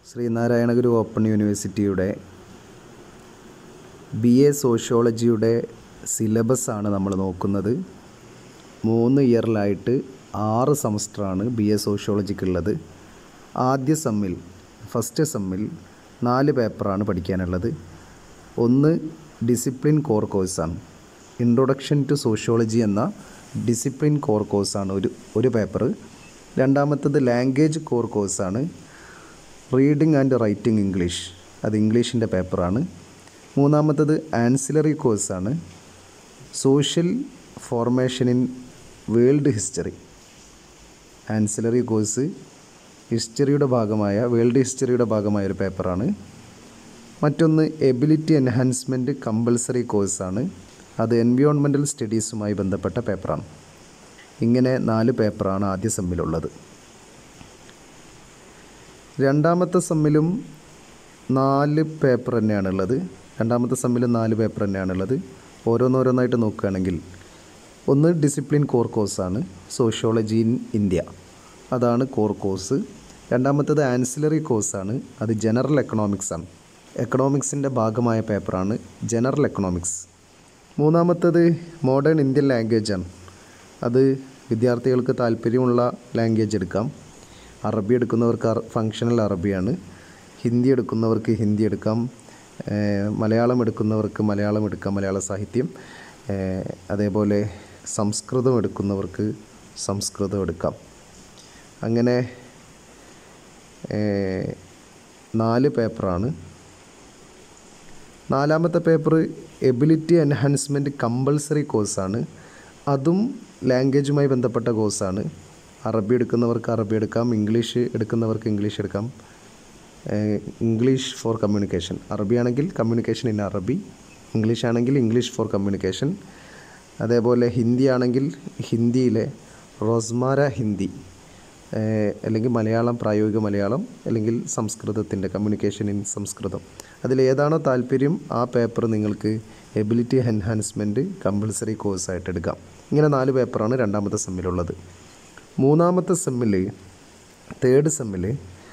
Sreenarayana Guru open യൂണിവേഴ്സിറ്റിയുടെ B A സോഷ്യോളജിയുടെ സിലബസാണ് നമ്മൾ നോക്കുന്നത് മൂന്ന് ഇയറിലായിട്ട് ആറ് സെമസ്റ്ററാണ് ബി എ സോഷ്യോളജിക്കുള്ളത് ആദ്യ സെമ്മിൽ ഫസ്റ്റ് സെമ്മിൽ നാല് പേപ്പറാണ് പഠിക്കാനുള്ളത് ഒന്ന് ഡിസിപ്ലിൻ കോർ കോഴ്സാണ് ഇൻട്രൊഡക്ഷൻ ടു സോഷ്യോളജി എന്ന ഡിസിപ്ലിൻ കോർ കോഴ്സാണ് ഒരു ഒരു പേപ്പർ രണ്ടാമത്തത് ലാംഗ്വേജ് കോർ കോഴ്സാണ് റീഡിംഗ് ആൻഡ് റൈറ്റിംഗ് ഇംഗ്ലീഷ് അത് ഇംഗ്ലീഷിൻ്റെ പേപ്പറാണ് മൂന്നാമത്തത് ആൻസിലറി കോഴ്സാണ് social formation in world history ancillary course ഹിസ്റ്ററിയുടെ ഭാഗമായ വേൾഡ് ഹിസ്റ്ററിയുടെ ഭാഗമായ ഒരു പേപ്പറാണ് മറ്റൊന്ന് എബിലിറ്റി എൻഹാൻസ്മെൻറ്റ് കമ്പൽസറി കോഴ്സാണ് അത് എൻവിയോൺമെൻറ്റൽ സ്റ്റഡീസുമായി ബന്ധപ്പെട്ട പേപ്പറാണ് ഇങ്ങനെ നാല് പേപ്പറാണ് ആദ്യ സെമ്മിലുള്ളത് രണ്ടാമത്തെ സെമ്മിലും നാല് പേപ്പർ തന്നെയാണുള്ളത് രണ്ടാമത്തെ സെമ്മിലും നാല് പേപ്പർ തന്നെയാണുള്ളത് ഓരോന്നോരോന്നായിട്ട് നോക്കുകയാണെങ്കിൽ ഒന്ന് ഡിസിപ്ലിൻ കോർ കോഴ്സാണ് സോഷ്യോളജി ഇൻ ഇന്ത്യ അതാണ് കോർ കോഴ്സ് രണ്ടാമത്തത് ആൻസിലറി കോഴ്സാണ് അത് ജനറൽ എക്കണോമിക്സ് ആണ് എക്കണോമിക്സിൻ്റെ ഭാഗമായ പേപ്പറാണ് ജനറൽ എക്കണോമിക്സ് മൂന്നാമത്തത് മോഡേൺ ഇന്ത്യൻ ലാംഗ്വേജ് ആണ് അത് വിദ്യാർത്ഥികൾക്ക് താല്പര്യമുള്ള ലാംഗ്വേജ് എടുക്കാം അറബി എടുക്കുന്നവർക്ക് ഫങ്ഷണൽ അറബിയാണ് ഹിന്ദി എടുക്കുന്നവർക്ക് ഹിന്ദി എടുക്കാം ഏഹ് മലയാളം എടുക്കുന്നവർക്ക് മലയാളം എടുക്കാം മലയാള സാഹിത്യം ഏഹ് അതേപോലെ സംസ്കൃതം എടുക്കുന്നവർക്ക് സംസ്കൃതം എടുക്കാം അങ്ങനെ ഏഹ് നാല് പേപ്പറാണ് നാലാമത്തെ പേപ്പർ എബിലിറ്റി എൻഹാൻസ്മെൻറ്റ് കമ്പൾസറി കോഴ്സാണ് അതും ലാംഗ്വേജുമായി ബന്ധപ്പെട്ട കോഴ്സാണ് അറബി എടുക്കുന്നവർക്ക് അറബി എടുക്കാം ഇംഗ്ലീഷ് എടുക്കുന്നവർക്ക് ഇംഗ്ലീഷ് എടുക്കാം ഏഹ് ഇംഗ്ലീഷ് ഫോർ കമ്മ്യൂണിക്കേഷൻ അറബി ആണെങ്കിൽ കമ്മ്യൂണിക്കേഷൻ ഇൻ അറബി ഇംഗ്ലീഷ് ആണെങ്കിൽ ഇംഗ്ലീഷ് ഫോർ കമ്മ്യൂണിക്കേഷൻ അതേപോലെ ഹിന്ദി ആണെങ്കിൽ ഹിന്ദിയിലെ റോസ്മാര ഹിന്ദി ഏഹ് അല്ലെങ്കിൽ മലയാളം പ്രായോഗിക മലയാളം അല്ലെങ്കിൽ സംസ്കൃതത്തിൻ്റെ കമ്മ്യൂണിക്കേഷൻ ഇൻ സംസ്കൃതം അതിലേതാണോ താല്പര്യം ആ പേപ്പർ നിങ്ങൾക്ക് എബിലിറ്റി എൻഹാൻസ്മെൻറ്റ് കമ്പൾസറി കോഴ്സായിട്ട് എടുക്കാം ഇങ്ങനെ നാല് പേപ്പറാണ് രണ്ടാമത്തെ സെമ്മിലുള്ളത് മൂന്നാമത്തെ സെമ്മിൽ തേർഡ് സെമ്മിൽ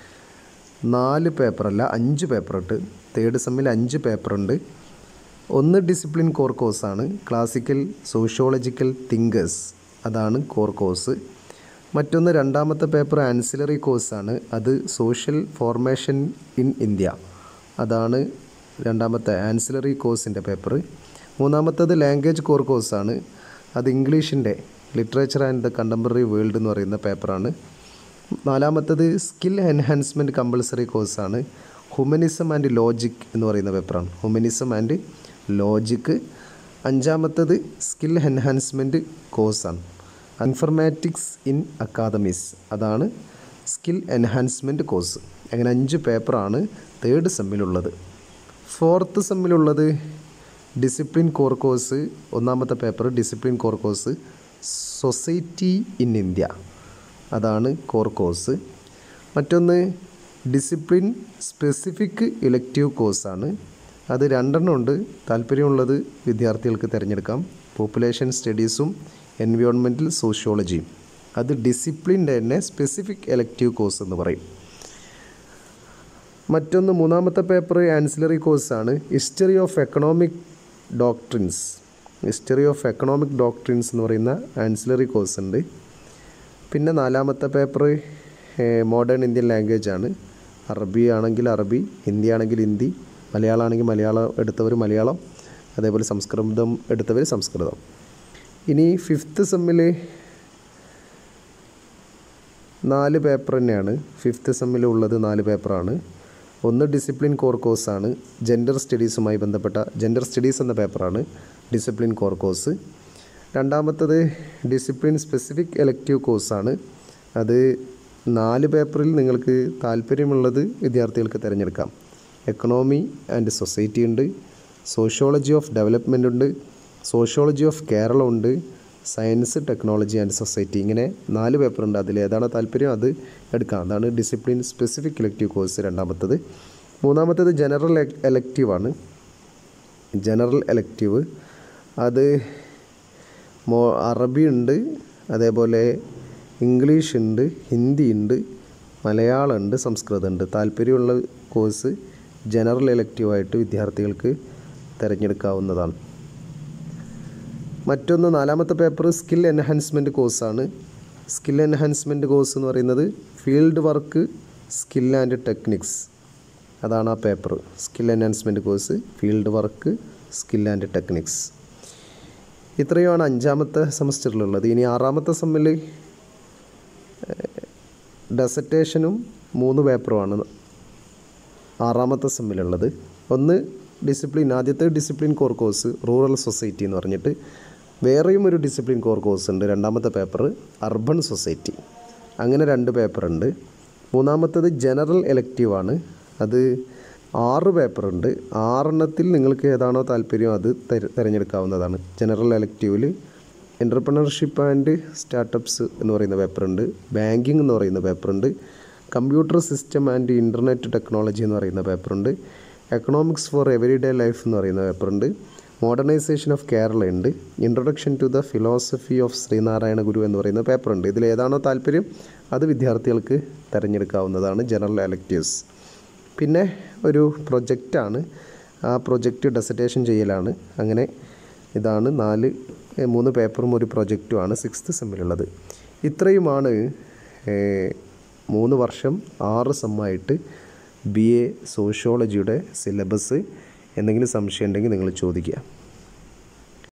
നാല് പേപ്പറല്ല അഞ്ച് പേപ്പറുണ്ട് തേർഡ് സെമ്മിൽ അഞ്ച് പേപ്പറുണ്ട് ഒന്ന് ഡിസിപ്ലിൻ കോർ കോഴ്സാണ് ക്ലാസിക്കൽ സോഷ്യോളജിക്കൽ തിങ്കേഴ്സ് അതാണ് കോർ കോഴ്സ് മറ്റൊന്ന് രണ്ടാമത്തെ പേപ്പർ ആൻസിലറി കോഴ്സാണ് അത് സോഷ്യൽ ഫോർമേഷൻ ഇൻ ഇന്ത്യ അതാണ് രണ്ടാമത്തെ ആൻസിലറി കോഴ്സിൻ്റെ പേപ്പർ മൂന്നാമത്തത് ലാംഗ്വേജ് കോർ കോഴ്സാണ് അത് ഇംഗ്ലീഷിൻ്റെ literature and the contemporary world എന്ന് പറയുന്ന പേപ്പറാണ് നാലാമത്തത് സ്കിൽ എൻഹാൻസ്മെൻറ്റ് കമ്പൾസറി കോഴ്സാണ് ഹ്യൂമനിസം ആൻഡ് ലോജിക് എന്ന് പറയുന്ന പേപ്പറാണ് ഹ്യൂമനിസം ആൻഡ് ലോജിക്ക് അഞ്ചാമത്തത് സ്കിൽ എൻഹാൻസ്മെൻറ്റ് കോഴ്സാണ് ഇൻഫർമാറ്റിക്സ് ഇൻ അക്കാദമീസ് അതാണ് സ്കിൽ എൻഹാൻസ്മെൻറ്റ് കോഴ്സ് അങ്ങനെ അഞ്ച് പേപ്പറാണ് തേർഡ് സെമ്മിലുള്ളത് ഫോർത്ത് സെമ്മിലുള്ളത് ഡിസിപ്ലിൻ കോർ കോഴ്സ് ഒന്നാമത്തെ paper discipline core course society in India അതാണ് കോർ കോഴ്സ് മറ്റൊന്ന് ഡിസിപ്ലിൻ സ്പെസിഫിക് ഇലക്റ്റീവ് കോഴ്സാണ് അത് രണ്ടെണ്ണം ഉണ്ട് താല്പര്യമുള്ളത് വിദ്യാർത്ഥികൾക്ക് തിരഞ്ഞെടുക്കാം പോപ്പുലേഷൻ സ്റ്റഡീസും എൻവയോൺമെൻറ്റൽ സോഷ്യോളജിയും അത് ഡിസിപ്ലിൻ്റെ തന്നെ സ്പെസിഫിക് എലക്റ്റീവ് കോഴ്സ് എന്ന് പറയും മറ്റൊന്ന് മൂന്നാമത്തെ പേപ്പർ ആൻസിലറി കോഴ്സാണ് history of economic doctrines history of economic doctrines എന്ന് പറയുന്ന ആൻസിലറി കോഴ്സ് ഉണ്ട് പിന്നെ നാലാമത്തെ പേപ്പർ മോഡേൺ ഇന്ത്യൻ ലാംഗ്വേജ് ആണ് അറബി ആണെങ്കിൽ അറബി ഹിന്ദി ആണെങ്കിൽ ഹിന്ദി മലയാളം ആണെങ്കിൽ മലയാളം എടുത്തവർ മലയാളം അതേപോലെ സംസ്കൃതം എടുത്തവർ സംസ്കൃതം ഇനി ഫിഫ്ത്ത് സെമ്മിൽ നാല് പേപ്പർ തന്നെയാണ് ഫിഫ്ത്ത് സെമ്മിൽ ഉള്ളത് നാല് പേപ്പറാണ് ഒന്ന് ഡിസിപ്ലിൻ കോർ കോഴ്സാണ് ജെൻഡർ സ്റ്റഡീസുമായി ബന്ധപ്പെട്ട ജെൻഡർ സ്റ്റഡീസ് എന്ന പേപ്പറാണ് ഡിസിപ്ലിൻ കോർ കോഴ്സ് രണ്ടാമത്തത് ഡിസിപ്ലിൻ സ്പെസിഫിക് എലക്റ്റീവ് കോഴ്സാണ് അത് നാല് പേപ്പറിൽ നിങ്ങൾക്ക് താല്പര്യമുള്ളത് വിദ്യാർത്ഥികൾക്ക് തിരഞ്ഞെടുക്കാം എക്കണോമി ആൻഡ് സൊസൈറ്റി ഉണ്ട് സോഷ്യോളജി ഓഫ് ഡെവലപ്മെൻ്റ് ഉണ്ട് സോഷ്യോളജി ഓഫ് കേരളം ഉണ്ട് സയൻസ് ടെക്നോളജി ആൻഡ് സൊസൈറ്റി ഇങ്ങനെ നാല് പേപ്പറുണ്ട് അതിൽ ഏതാണോ താല്പര്യം അത് എടുക്കാം അതാണ് ഡിസിപ്ലിൻ സ്പെസിഫിക് ഇലക്റ്റീവ് കോഴ്സ് രണ്ടാമത്തത് മൂന്നാമത്തത് ജനറൽ എലക്റ്റീവ് ആണ് ജനറൽ എലക്റ്റീവ് അത് മോ അറബി ഉണ്ട് അതേപോലെ ഇംഗ്ലീഷ് ഉണ്ട് ഹിന്ദി ഉണ്ട് മലയാളമുണ്ട് സംസ്കൃതമുണ്ട് താല്പര്യമുള്ള കോഴ്സ് ജനറൽ എലക്റ്റീവായിട്ട് വിദ്യാർത്ഥികൾക്ക് തിരഞ്ഞെടുക്കാവുന്നതാണ് മറ്റൊന്ന് നാലാമത്തെ പേപ്പർ സ്കിൽ എൻഹാൻസ്മെൻറ്റ് കോഴ്സാണ് സ്കിൽ എൻഹാൻസ്മെൻറ്റ് കോഴ്സ് എന്ന് പറയുന്നത് field work skill and techniques അതാണ് ആ paper skill enhancement course field work skill and techniques ഇത്രയുമാണ് അഞ്ചാമത്തെ സെമസ്റ്ററിലുള്ളത് ഇനി ആറാമത്തെ സെമ്മിൽ ഡെസറ്റേഷനും മൂന്ന് പേപ്പറുമാണ് ആറാമത്തെ സെമ്മിലുള്ളത് ഒന്ന് ഡിസിപ്ലിൻ ആദ്യത്തെ discipline core course rural society എന്ന് പറഞ്ഞിട്ട് വേറെയും ഒരു ഡിസിപ്ലിൻ കോർ കോഴ്സ് ഉണ്ട് രണ്ടാമത്തെ പേപ്പർ അർബൻ സൊസൈറ്റി അങ്ങനെ രണ്ട് പേപ്പറുണ്ട് മൂന്നാമത്തേത് ജനറൽ എലക്റ്റീവ് ആണ് അത് ആറ് പേപ്പറുണ്ട് ആറെണ്ണത്തിൽ നിങ്ങൾക്ക് ഏതാണോ താല്പര്യം അത് തെര- തിരഞ്ഞെടുക്കാവുന്നതാണ് ജനറൽ എലക്റ്റീവിൽ എൻ്റർപ്രണർഷിപ്പ് ആൻഡ് സ്റ്റാർട്ടപ്സ് എന്ന് പറയുന്ന പേപ്പറുണ്ട് ബാങ്കിങ് എന്ന് പറയുന്ന പേപ്പറുണ്ട് computer system and internet technology എന്ന് പറയുന്ന പേപ്പറുണ്ട് economics for everyday life എന്ന് പറയുന്ന പേപ്പറുണ്ട് മോഡേണൈസേഷൻ ഓഫ് കേരള ഉണ്ട് introduction to the philosophy of Sreenarayana Guru എന്ന് പറയുന്ന പേപ്പറുണ്ട് ഇതിൽ ഏതാണോ താല്പര്യം അത് വിദ്യാർത്ഥികൾക്ക് തിരഞ്ഞെടുക്കാവുന്നതാണ് ജനറൽ എലക്റ്റീവ്സ് പിന്നെ ഒരു പ്രൊജക്റ്റാണ് ആ പ്രൊജക്റ്റ് ഡെസറ്റേഷൻ ചെയ്യലാണ് അങ്ങനെ ഇതാണ് നാല് ഏ, മൂന്ന് പേപ്പറും ഒരു പ്രൊജക്റ്റുമാണ് സിക്സ്ത് സെമ്മിലുള്ളത് ഇത്രയുമാണ് ഏ, മൂന്ന് വർഷം ആറ് സെമ്മായിട്ട് ബി എ സോഷ്യോളജിയുടെ സിലബസ് എന്തെങ്കിലും സംശയം ഉണ്ടെങ്കിൽ നിങ്ങൾ ചോദിക്കുക